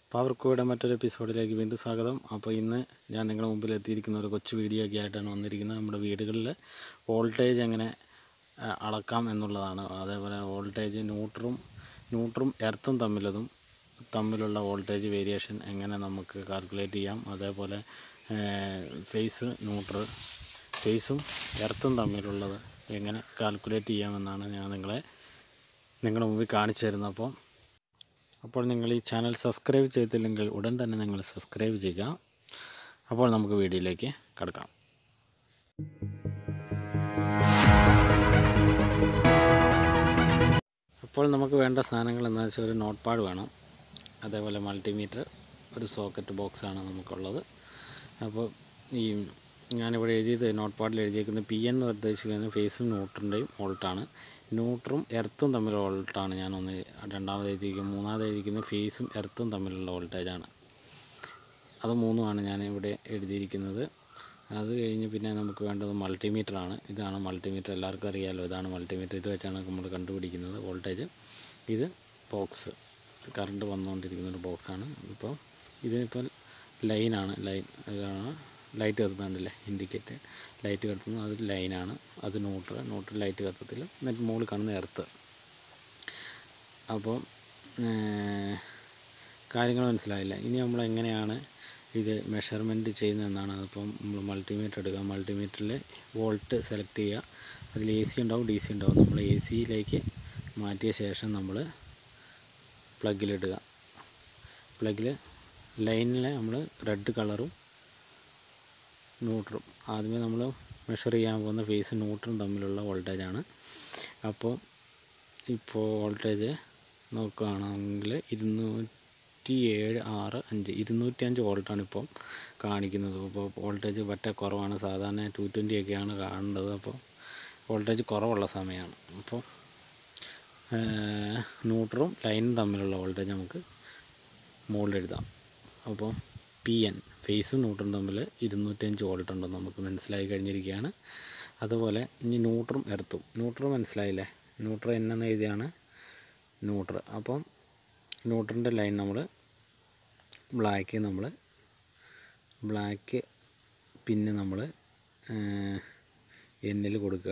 power കോയുടെ മറ്റൊരു എപ്പിസോഡിലേക്ക് വീണ്ടും സ്വാഗതം അപ്പോൾ ഇന്ന് ഞാൻ നിങ്ങളുടെ മുമ്പിൽ എത്തിയിരിക്കുന്ന ഒരു കൊച്ചു വീഡിയോ ഒക്കെ ആയിട്ടാണ് വന്നിരിക്കുന്നത് നമ്മുടെ വീടുകളിൽ വോൾട്ടേജ് എങ്ങനെ ആ, അളക്കാം എന്നുള്ളതാണ് അതേപോലെ വോൾട്ടേജ് ന്യൂട്രും ന്യൂട്രും എർത്തും തമ്മിലതും തമ്മിലുള്ള വോൾട്ടേജ് വേരിയേഷൻ എങ്ങനെ നമുക്ക് കാൽക്കുലേറ്റ് ചെയ്യാം അതേപോലെ ഫേസ് ന്യൂട്രൽ ഫേസും എർത്തും തമ്മിലുള്ളത് എങ്ങനെ കാൽക്കുലേറ്റ് ചെയ്യാമെന്നാണ് ഞാൻ നിങ്ങളെ നിങ്ങളുടെ മുമ്പിൽ കാണിച്ചു തരുന്നത് അപ്പോൾ അപ്പോൾ നിങ്ങൾ ഈ ചാനൽ സബ്സ്ക്രൈബ് ചെയ്തില്ലെങ്കിൽ ഉടൻ തന്നെ നിങ്ങൾ സബ്സ്ക്രൈബ് ചെയ്യുക അപ്പോൾ നമുക്ക് വീഡിയോയിലേക്ക് കിടക്കാം അപ്പോൾ നമുക്ക് വേണ്ട സാധനങ്ങൾ എന്താ വെച്ചാൽ ഒരു നോട്ട് പാഡ് വേണം അതേപോലെ മൾട്ടിമീറ്റർ ഒരു സോക്കറ്റ് ബോക്സാണ് നമുക്കുള്ളത് അപ്പോൾ ഈ ഞാനിവിടെ എഴുതിയത് നോട്ട് പാഡിൽ എഴുതിയിരിക്കുന്നത് പി എന്ന് ഉദ്ദേശിക്കുന്നത് ഫേസും ന്യൂട്രൻ്റെയും വോൾട്ടാണ് ന്യൂട്രും എർത്തും തമ്മിലുള്ള വോൾട്ടാണ് ഞാനൊന്ന് രണ്ടാമത് എഴുതിയിരിക്കുന്നത് മൂന്നാമത് എഴുതിയിരിക്കുന്നത് ഫേസും എർത്തും തമ്മിലുള്ള വോൾട്ടേജാണ് അത് മൂന്നുമാണ് ഞാൻ ഇവിടെ എഴുതിയിരിക്കുന്നത് അത് കഴിഞ്ഞ് പിന്നെ നമുക്ക് വേണ്ടത് മൾട്ടിമീറ്ററാണ് ഇതാണ് മൾട്ടിമീറ്റർ എല്ലാവർക്കും അറിയാമല്ലോ ഇതാണ് മൾട്ടിമീറ്റർ ഇത് വെച്ചാണ് നമ്മൾ കണ്ടുപിടിക്കുന്നത് വോൾട്ടേജ് ഇത് ബോക്സ് കറണ്ട് വന്നുകൊണ്ടിരിക്കുന്ന ഒരു ബോക്സാണ് ഇപ്പോൾ ഇതിനിപ്പോൾ ലൈനാണ് ലൈൻ ഇതാണ് ലൈറ്റ് കത്തുന്നുണ്ടല്ലേ ഇൻഡിക്കേറ്റ് ലൈറ്റ് കത്തുന്നു അത് ലൈനാണ് അത് ന്യൂട്രൽ ന്യൂട്രൽ ലൈറ്റ് കത്തത്തില്ല എന്നിട്ട് മുകളിൽ കാണുന്ന എർത്ത് അപ്പോൾ കാര്യങ്ങൾ മനസ്സിലായില്ല ഇനി നമ്മൾ എങ്ങനെയാണ് ഇത് മെഷർമെൻറ്റ് ചെയ്യുന്നതെന്നാണ് അതിപ്പം നമ്മൾ മൾട്ടിമീറ്റർ എടുക്കുക മൾട്ടിമീറ്ററിൽ വോൾട്ട് സെലക്ട് ചെയ്യുക അതിൽ എ സി ഉണ്ടാവും ഡി സി ഉണ്ടാവും നമ്മൾ എ സിയിലേക്ക് മാറ്റിയ ശേഷം നമ്മൾ പ്ലഗിലിടുക പ്ലഗിൽ ലൈനിൽ നമ്മൾ റെഡ് കളറും ന്യൂട്രും ആദ്യമേ നമ്മൾ മെഷർ ചെയ്യാൻ പോകുന്ന ഫേസ് ന്യൂട്രും തമ്മിലുള്ള വോൾട്ടേജാണ് അപ്പോൾ ഇപ്പോൾ വോൾട്ടേജ് നോക്കുകയാണെങ്കിൽ ഇരുന്നൂറ്റി ഏഴ് ആറ് അഞ്ച് ഇരുന്നൂറ്റി അഞ്ച് വോൾട്ടാണ് ഇപ്പം കാണിക്കുന്നത് അപ്പോൾ വോൾട്ടേജ് പറ്റ കുറവാണ് സാധാരണ ടു ട്വൻറ്റി ഒക്കെയാണ് കാണേണ്ടത് അപ്പോൾ വോൾട്ടേജ് കുറവുള്ള സമയമാണ് അപ്പോൾ ന്യൂട്രും ലൈനും തമ്മിലുള്ള വോൾട്ടേജ് നമുക്ക് മുകളിൽ എഴുതാം അപ്പോൾ പി എൻ ഫേസും ന്യൂട്രും തമ്മിൽ ഇരുന്നൂറ്റഞ്ച് വോൾട്ട് ഉണ്ടെന്ന് നമുക്ക് മനസ്സിലായി കഴിഞ്ഞിരിക്കുകയാണ് അതുപോലെ ഇനി ന്യൂട്രും എർത്തും ന്യൂട്രും മനസ്സിലായില്ലേ ന്യൂട്രർ എന്നെന്ന് എഴുതിയാണ് ന്യൂട്രർ അപ്പം ന്യൂട്രൻ്റെ ലൈൻ നമ്മൾ ബ്ലാക്ക് നമ്മൾ ബ്ലാക്ക് പിന്നെ നമ്മൾ എന്നിൽ കൊടുക്കുക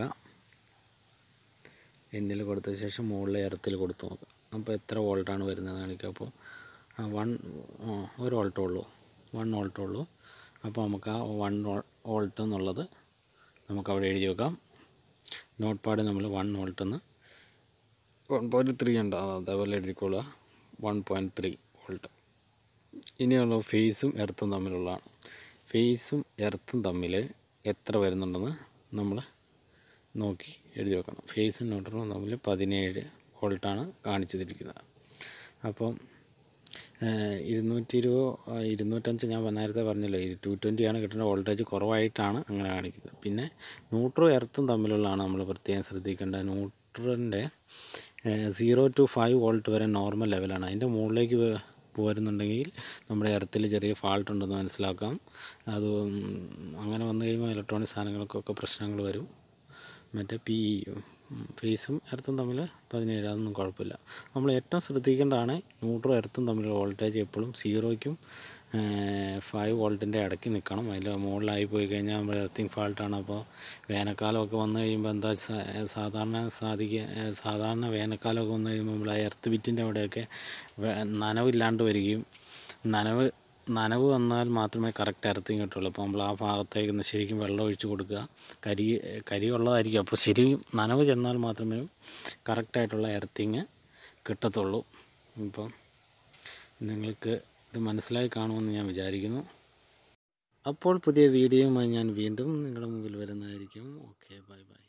എന്നിൽ കൊടുത്ത ശേഷം മുകളിൽ എർത്തിൽ കൊടുത്തു നോക്കുക അപ്പോൾ എത്ര വോൾട്ടാണ് വരുന്നത് കാണിക്കുക അപ്പോൾ വൺ ഒരു വോൾട്ടേ ഉള്ളൂ വൺ വോൾട്ടേ ഉള്ളൂ അപ്പോൾ നമുക്ക് ആ വൺ വോൾട്ട് എന്നുള്ളത് നമുക്ക് അവിടെ എഴുതി വെക്കാം നോട്ട് പാഡ് നമ്മൾ വൺ വോൾട്ട് എന്ന് വൺ പോയിൻറ്റ് ത്രീ ഉണ്ട് അത് അതേപോലെ എഴുതിക്കോളുക വൺ പോയിൻറ്റ് ത്രീ വോൾട്ട് ഇനിയുള്ള ഫേസും എർത്തും തമ്മിലുള്ളതാണ് ഫേസും എർത്തും തമ്മിൽ എത്ര വരുന്നുണ്ടെന്ന് നമ്മൾ നോക്കി എഴുതി വെക്കണം ഫേസും ന്യൂട്രലും തമ്മിൽ പതിനേഴ് വോൾട്ടാണ് കാണിച്ചിരിക്കുന്നത് അപ്പം ഇരുന്നൂറ്റി ഇരുപത് ഇരുന്നൂറ്റഞ്ച് ഞാൻ നേരത്തെ പറഞ്ഞല്ലോ ഈ ടു ട്വൻറ്റിയാണ് കിട്ടുന്ന വോൾട്ടേജ് കുറവായിട്ടാണ് അങ്ങനെ കാണിക്കുന്നത് പിന്നെ ന്യൂട്രും എർത്തും തമ്മിലുള്ളതാണ് നമ്മൾ പ്രത്യേകം ശ്രദ്ധിക്കേണ്ടത് ന്യൂട്രലിൻ്റെ സീറോ ടു ഫൈവ് വോൾട്ട് വരെ നോർമൽ ലെവലാണ് അതിൻ്റെ മുകളിലേക്ക് പോരുന്നുണ്ടെങ്കിൽ നമ്മുടെ എർത്തിൽ ചെറിയ ഫാൾട്ട് ഉണ്ടെന്ന് മനസ്സിലാക്കാം അത് അങ്ങനെ വന്നു കഴിയുമ്പോൾ ഇലക്ട്രോണിക് സാധനങ്ങൾക്കൊക്കെ പ്രശ്നങ്ങൾ വരും മറ്റേ പി ഫേസും എർത്തും തമ്മിൽ പതിനേഴ് അതൊന്നും കുഴപ്പമില്ല നമ്മൾ ഏറ്റവും ശ്രദ്ധിക്കേണ്ടതാണ് ന്യൂട്രോ എർത്തും തമ്മിലുള്ള വോൾട്ടേജ് എപ്പോഴും സീറോയ്ക്കും ഫൈവ് വോൾട്ടിൻ്റെ ഇടയ്ക്ക് നിൽക്കണം അതിൽ മുകളിലായി പോയി കഴിഞ്ഞാൽ നമ്മൾ എർത്തിങ് ഫാൾട്ടാണ് അപ്പോൾ വേനൽക്കാലമൊക്കെ വന്നു കഴിയുമ്പോൾ എന്താ സാധാരണ സാധിക്കുക സാധാരണ വേനൽക്കാലമൊക്കെ വന്നു കഴിയുമ്പോൾ നമ്മൾ ആ എർത്ത് ബിറ്റിൻ്റെ അവിടെയൊക്കെ നനവില്ലാണ്ട് വരികയും നനവ് നനവ് വന്നാൽ മാത്രമേ കറക്റ്റ് എർത്തിങ് കിട്ടുള്ളൂ അപ്പോൾ നമ്മൾ ആ ഭാഗത്തേക്ക് ഒന്ന് ശരിക്കും വെള്ളം ഒഴിച്ച് കൊടുക്കുക കരി കരി ഉള്ളതായിരിക്കും അപ്പോൾ ശരിക്കും നനവ് ചെന്നാൽ മാത്രമേ കറക്റ്റായിട്ടുള്ള എർത്തിങ് കിട്ടത്തുള്ളൂ ഇപ്പം നിങ്ങൾക്ക് ഇത് മനസ്സിലായി കാണുമെന്ന് ഞാൻ വിചാരിക്കുന്നു അപ്പോൾ പുതിയ വീഡിയോയുമായി ഞാൻ വീണ്ടും നിങ്ങളുടെ മുമ്പിൽ വരുന്നതായിരിക്കും ഓക്കെ ബൈ ബൈ